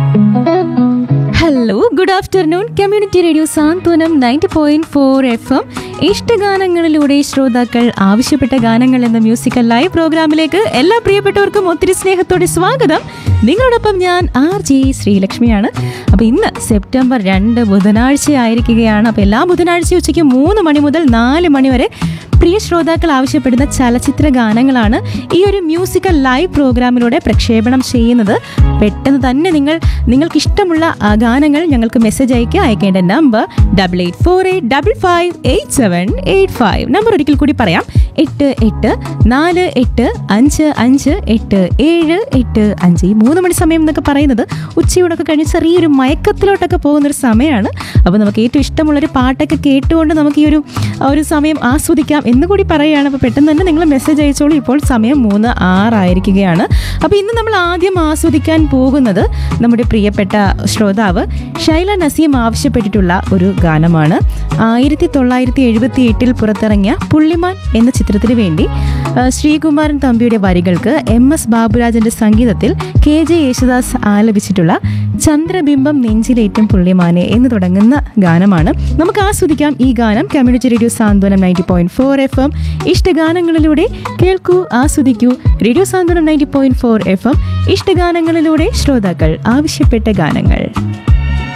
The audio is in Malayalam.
hello good afternoon community radio Santhwanam ninety point four F M ഇഷ്ടഗാനങ്ങളിലൂടെ ശ്രോതാക്കൾ ആവശ്യപ്പെട്ട ഗാനങ്ങൾ എന്ന മ്യൂസിക്കൽ ലൈവ് പ്രോഗ്രാമിലേക്ക് എല്ലാ പ്രിയപ്പെട്ടവർക്കും ഒത്തിരി സ്നേഹത്തോടെ സ്വാഗതം നിങ്ങളോടൊപ്പം ഞാൻ ആർ ജെ ശ്രീലക്ഷ്മിയാണ് അപ്പോൾ ഇന്ന് സെപ്റ്റംബർ രണ്ട് ബുധനാഴ്ച ആയിരിക്കുകയാണ് അപ്പോൾ എല്ലാ ബുധനാഴ്ച ഉച്ചയ്ക്ക് മൂന്ന് മണി മുതൽ നാല് മണി വരെ പ്രിയ ശ്രോതാക്കൾ ആവശ്യപ്പെടുന്ന ചലച്ചിത്ര ഗാനങ്ങളാണ് ഈ ഒരു മ്യൂസിക്കൽ ലൈവ് പ്രോഗ്രാമിലൂടെ പ്രക്ഷേപണം ചെയ്യുന്നത് പെട്ടെന്ന് തന്നെ നിങ്ങൾ നിങ്ങൾക്ക് ഇഷ്ടമുള്ള ആ ഗാനങ്ങൾ ഞങ്ങൾക്ക് മെസ്സേജ് അയക്കുക അയക്കേണ്ട number double eight four eight double five eight seven eight five number ഒരിക്കൽ കൂടി പറയാം എട്ട് എട്ട് നാല് എട്ട് അഞ്ച് അഞ്ച് എട്ട് ഏഴ് എട്ട് അഞ്ച് ഈ മൂന്ന് മണി സമയം എന്നൊക്കെ പറയുന്നത് ഉച്ചയോടൊക്കെ കഴിഞ്ഞ് ചെറിയൊരു മയക്കത്തിലോട്ടൊക്കെ പോകുന്നൊരു സമയമാണ് അപ്പോൾ നമുക്ക് ഏറ്റവും ഇഷ്ടമുള്ളൊരു പാട്ടൊക്കെ കേട്ടുകൊണ്ട് നമുക്ക് ഈ ഒരു ആ ഒരു സമയം ആസ്വദിക്കാം എന്ന് കൂടി പറയുകയാണ് അപ്പോൾ പെട്ടെന്ന് തന്നെ നിങ്ങൾ മെസ്സേജ് അയച്ചോളൂ ഇപ്പോൾ സമയം മൂന്ന് ആറായിരിക്കുകയാണ് അപ്പോൾ ഇന്ന് നമ്മൾ ആദ്യം ആസ്വദിക്കാൻ പോകുന്നത് നമ്മുടെ പ്രിയപ്പെട്ട ശ്രോതാവ് ഷൈല നസീം ആവശ്യപ്പെട്ടിട്ടുള്ള ഒരു ഗാനമാണ് ആയിരത്തി തൊള്ളായിരത്തി എഴുപത്തി എട്ടിൽ പുറത്തിറങ്ങിയ പുള്ളിമാൻ എന്ന ചിത്രത്തിന് വേണ്ടി ആ, ശ്രീകുമാരൻ തമ്പിയുടെ വരികൾക്ക് എം എസ് ബാബുരാജന്റെ സംഗീതത്തിൽ കെ ജെ യേശുദാസ് ആലപിച്ചിട്ടുള്ള ചന്ദ്രബിംബം നെഞ്ചിലേറ്റും പുള്ളിമാനെ എന്ന് തുടങ്ങുന്ന ഗാനമാണ് നമുക്ക് ആസ്വദിക്കാം ഈ ഗാനം community radio Santhwanam ninety point four F M ഇഷ്ടഗാനങ്ങളിലൂടെ കേൾക്കൂ ആസ്വദിക്കൂ radio Santhwanam ninety point four F M ഇഷ്ടഗാനങ്ങളിലൂടെ ശ്രോതാക്കൾ ആവശ്യപ്പെട്ട ഗാനങ്ങൾ